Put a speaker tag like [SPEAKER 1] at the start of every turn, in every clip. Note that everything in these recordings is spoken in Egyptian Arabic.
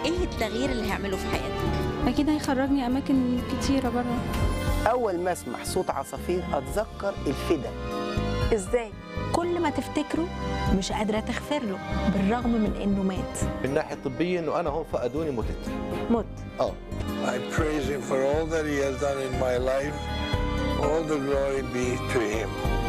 [SPEAKER 1] ايه التغيير اللي هيعمله في حياتك
[SPEAKER 2] اكيد هيخرجني اماكن كتيره بره
[SPEAKER 3] أول ما أسمع صوت عصافير أتذكر الفدا
[SPEAKER 4] ازاي كل ما تفتكره مش قادره تغفر له بالرغم من انه مات
[SPEAKER 5] من الناحيه الطبيه انه انا هون فقدوني متت
[SPEAKER 4] مت
[SPEAKER 5] اه
[SPEAKER 6] I praise him for all that he has done in my life. All the glory be to him.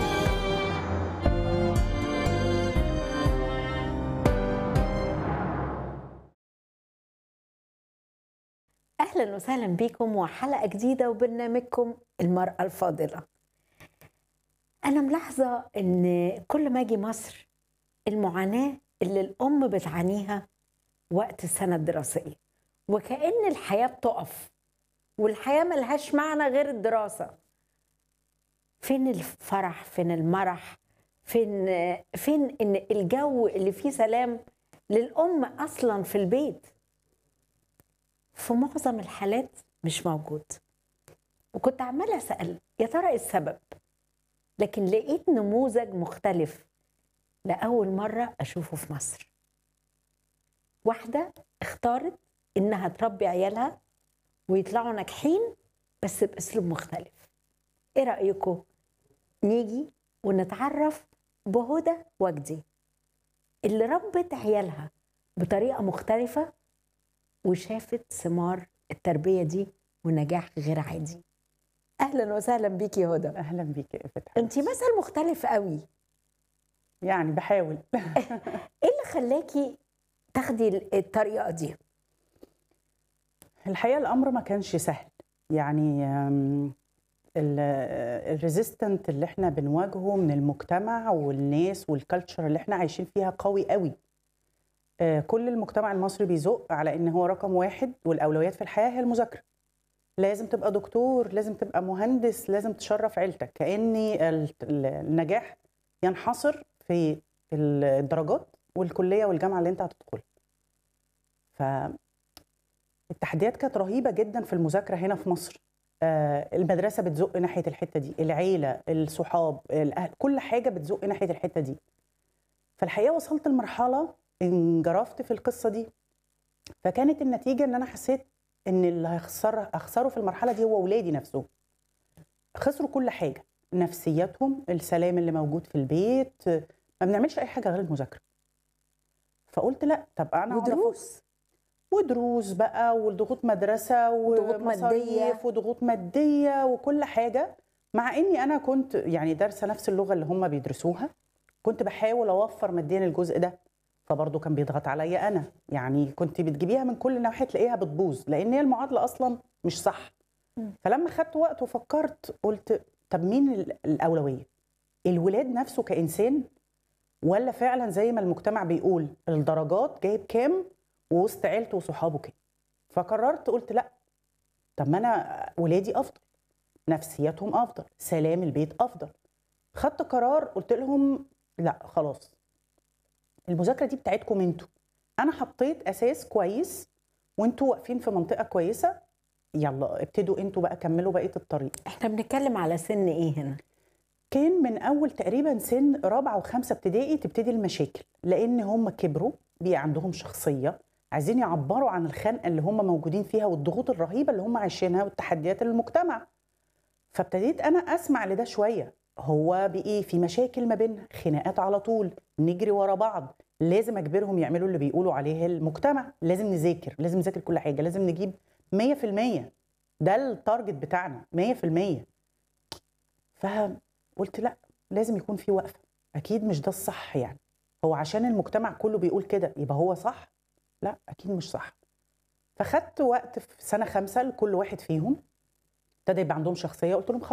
[SPEAKER 7] اهلا وسهلا بكم وحلقه جديده وبرنامجكم المراه الفاضله انا ملاحظه ان كل ما اجي مصر المعاناه اللي الام بتعانيها وقت السنه الدراسيه وكأن الحياه بتقف والحياه ملهاش معنى غير الدراسه فين الفرح فين المرح فين فين ان الجو اللي فيه سلام للام اصلا في البيت في معظم الحالات مش موجود وكنت عمالة أسأل يا ترى إيه السبب لكن لقيت نموذج مختلف لأول مرة أشوفه في مصر واحدة اختارت إنها تربي عيالها ويطلعوا ناجحين بس بأسلوب مختلف إيه رأيكم نيجي ونتعرف بهدى وجدي اللي ربت عيالها بطريقة مختلفة وشافت ثمار التربية دي ونجاح غير عادي أهلا وسهلا بيكي يا هدى
[SPEAKER 8] اهلا بيكي يا فتحي
[SPEAKER 7] انت مثل مختلف قوي
[SPEAKER 8] يعني بحاول
[SPEAKER 7] ايه اللي خلاكي تاخدي الطريقة دي
[SPEAKER 8] الحقيقه الامر ما كانش سهل يعني الريزيستنت اللي احنا بنواجهه من المجتمع والناس والكالتشر اللي احنا عايشين فيها قوي قوي آه، كل المجتمع المصري بيزق على ان هو رقم واحد والاولويات في الحياه هي المذاكره لازم تبقى دكتور لازم تبقى مهندس لازم تشرف عيلتك كان ال- ال- النجاح ينحصر في الدرجات والكليه والجامعه اللي انت هتدخلها ف التحديات كانت رهيبه جدا في المذاكره هنا في مصر آه، المدرسه بتزق ناحيه الحته دي العيله الصحاب الاهل كل حاجه بتزق ناحيه الحته دي فالحقيقه وصلت لمرحله انجرفت في القصه دي فكانت النتيجه ان انا حسيت ان اللي هيخسر اخسره في المرحله دي هو اولادي نفسهم خسروا كل حاجه نفسياتهم السلام اللي موجود في البيت ما بنعملش اي حاجه غير المذاكره فقلت لا طب انا أقعد
[SPEAKER 7] ودروس
[SPEAKER 8] ودروس بقى وضغوط مدرسه
[SPEAKER 7] وضغوط
[SPEAKER 8] ومصاريف
[SPEAKER 7] مادية.
[SPEAKER 8] وضغوط ماديه وكل حاجه مع اني انا كنت يعني دارسه نفس اللغه اللي هم بيدرسوها كنت بحاول اوفر ماديا الجزء ده فبرضه كان بيضغط عليا انا يعني كنت بتجيبيها من كل ناحيه تلاقيها بتبوظ لان هي المعادله اصلا مش صح فلما خدت وقت وفكرت قلت طب مين ال- الاولويه الولاد نفسه كانسان ولا فعلا زي ما المجتمع بيقول الدرجات جايب كام ووسط عيلته وصحابه كام فقررت قلت لا طب ما انا ولادي افضل نفسياتهم افضل سلام البيت افضل خدت قرار قلت لهم لا خلاص المذاكره دي بتاعتكم انتوا انا حطيت اساس كويس وانتوا واقفين في منطقه كويسه يلا ابتدوا انتوا بقى كملوا بقيه الطريق
[SPEAKER 7] احنا بنتكلم على سن ايه هنا
[SPEAKER 8] كان من اول تقريبا سن رابعه وخمسه ابتدائي تبتدي المشاكل لان هم كبروا بقى عندهم شخصيه عايزين يعبروا عن الخنقه اللي هم موجودين فيها والضغوط الرهيبه اللي هم عايشينها والتحديات المجتمع فابتديت انا اسمع لده شويه هو بايه في مشاكل ما بيننا خناقات على طول نجري ورا بعض لازم اجبرهم يعملوا اللي بيقولوا عليه المجتمع لازم نذاكر لازم نذاكر كل حاجه لازم نجيب 100% ده التارجت بتاعنا 100% فقلت لا لازم يكون في وقفه اكيد مش ده الصح يعني هو عشان المجتمع كله بيقول كده يبقى هو صح لا اكيد مش صح فخدت وقت في سنه خمسه لكل واحد فيهم ابتدى يبقى عندهم شخصيه قلت لهم